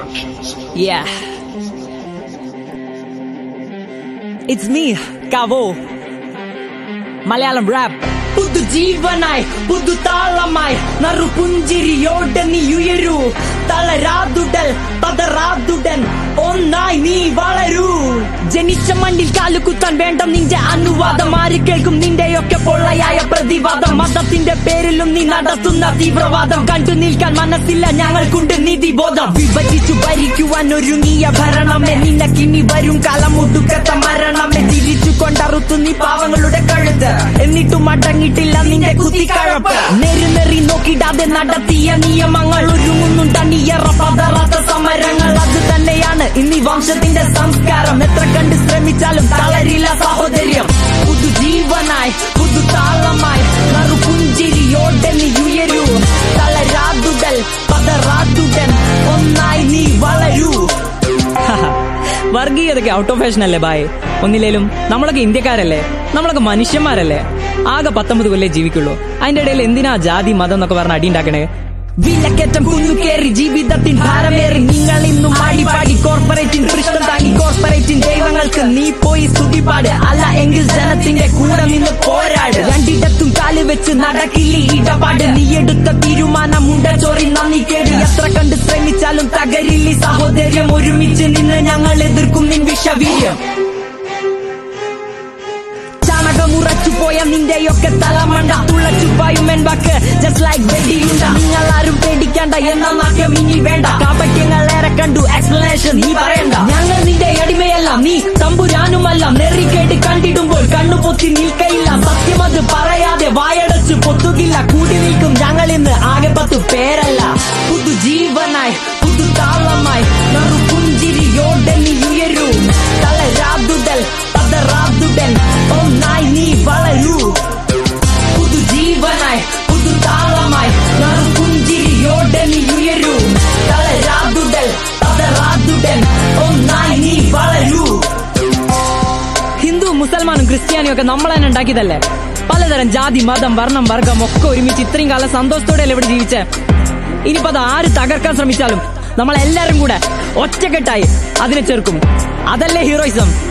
Yeah. It's me, Kavo. Malayalam rap പുതുജീവനായി പുതുതാളമായി നറുപുഞ്ചിരിയോടെ നീ ഉയരൂ തളരാതുടൽ പതറാതുടൻ ഒന്നായി നീ വളരൂ ജനിച്ച മണ്ണിൽ കാലുകുത്താൻ വേണ്ട നിന്റെ അനുവാദം ആര് കേൾക്കും നിന്റെയൊക്കെ പൊള്ളയായ പ്രതിവാദം മതത്തിന്റെ പേരിലും നീ നടത്തുന്ന തീവ്രവാദം കണ്ടു നിൽക്കാൻ മനസ്സില്ല ഞങ്ങൾക്കുണ്ട് നീതിബോധം വിഭജിച്ചു ഭരിക്കുവാൻ ഒരുങ്ങിയ ഭരണമേ നിനക്കിനി വരും കാലം ഒടുക്കത്ത മരണമേ തിരിച്ചു കൊണ്ടറുത്തു നീ പാവങ്ങളുടെ കഴുത്ത് എന്നിട്ടും അടങ്ങിയിട്ടില്ല നിന്റെ കുത്തിക്കഴപ്പ് നെരുനെറി നോക്കിടാതെ നടത്തിയ നിയമങ്ങൾ ഒരുങ്ങുന്നുണ്ട് നീയറ പതറാത്ത സമരങ്ങൾ അത് തന്നെയാണ് ഇന്നീ വംശത്തിന്റെ സംസ്കാരം എത്ര കണ്ട് ശ്രമിച്ചാലും തളരില്ല സഹോദര്യം പുതുജീവനായി പുതുതാളമായി നറുപുഞ്ചിരിയോടെ നീ ഉയരൂ തളരാതുടൽ പതറാതുടൻ ഒന്നായി നീ വളരൂ വർഗീയതയ്ക്ക് ഔട്ട് ഓഫ് ഫാഷൻ അല്ലേ ബായ് ഒന്നില്ലേലും നമ്മളൊക്കെ ഇന്ത്യക്കാരല്ലേ നമ്മളൊക്കെ മനുഷ്യന്മാരല്ലേ ആകെ പത്തൊമ്പത് കൊല്ലേ ജീവിക്കുള്ളൂ അതിന്റെ ഇടയിൽ എന്തിനാ ജാതി മതം എന്നൊക്കെ പറഞ്ഞ അടി ഉണ്ടാക്കണേ വിലക്കറ്റം കുന്നുകേറി ജീവിതത്തിൻ ഭാരമേറി നിങ്ങൾ ഇന്നും ആടിപ്പാടി കോർപ്പറേറ്റിൻ പൃഷ്ഠം താങ്ങി കോർപ്പറേറ്റിൻ ദൈവങ്ങൾക്ക് നീ പോയി സ്തുതിപ്പാട് അല്ല എങ്കിൽ ജനത്തിന്റെ കൂടെ നിന്ന് പോരാട് രണ്ടിടത്തും കാല് വെച്ച് നടക്കില്ല ഇടപാട് നീ എടുത്ത തീരുമാനം മുണ്ട ചോറി നന്ദി കേട് എത്ര കണ്ട് ശ്രമിച്ചാലും തകരില്ലി സഹോദര്യം ഒരുമിച്ച് നിന്ന് ഞങ്ങൾ എതിർക്കും നിൻ വിഷവീര്യം ചാണകമുറച്ചു പോയ നിന്റെയൊക്കെ തലമണ്ട തുളച്ചു പായും എൻവാക്ക് ജസ്റ്റ് ലൈക്ക് വെടിയുണ്ട നിങ്ങൾ ആരും പേടിക്കണ്ട എന്ന നാട്യം ഇനി വേണ്ട കാപട്യങ്ങൾ ഏറെ കണ്ടു എക്സ്പ്ലനേഷൻ നീ പറയണ്ട ഞങ്ങൾ നിന്റെ അടിമയല്ല നീ തമ്പുരാനുമല്ല നെറിക്കേട്ട് കണ്ടിടുമ്പോൾ കണ്ണു പൊത്തി നിൽക്കയില്ല സത്യം അത് പറയാതെ വായടച്ചു പൊത്തുകില്ല കൂടി നിൽക്കും ഞങ്ങൾ ഇന്ന് ആകെ പത്തു പേരല്ല പുതുജീവനായി പുതുതാളമായി നറുപുഞ്ചിരിയോടെ നീ ഉയരൂ തളരാതുടൽ പതറാതുടൻ ഒന്നായി നീ വളരൂ പുതുജീവനായി പുതുതാളമായി നറുപുഞ്ചിരിയോടെ നീ ഉയരൂ തളരാതുടൽ പതറാതുടൻ ഒന്നായി നീ വളരൂ ഹിന്ദു മുസൽമാനും ക്രിസ്ത്യാനിയും ഒക്കെ നമ്മൾ തന്നെ ഉണ്ടാക്കിയതല്ലേ പലതരം ജാതി മതം വർണ്ണം വർഗം ഒക്കെ ഒരുമിച്ച് ഇത്രയും കാലം സന്തോഷത്തോടെയല്ലേ ഇവിടെ ജീവിച്ചേ ഇനിയിപ്പോ അത് ആര് തകർക്കാൻ ശ്രമിച്ചാലും നമ്മളെല്ലാരും കൂടെ ഒറ്റക്കെട്ടായി അതിനെ ചെറുക്കും അതല്ലേ ഹീറോയിസം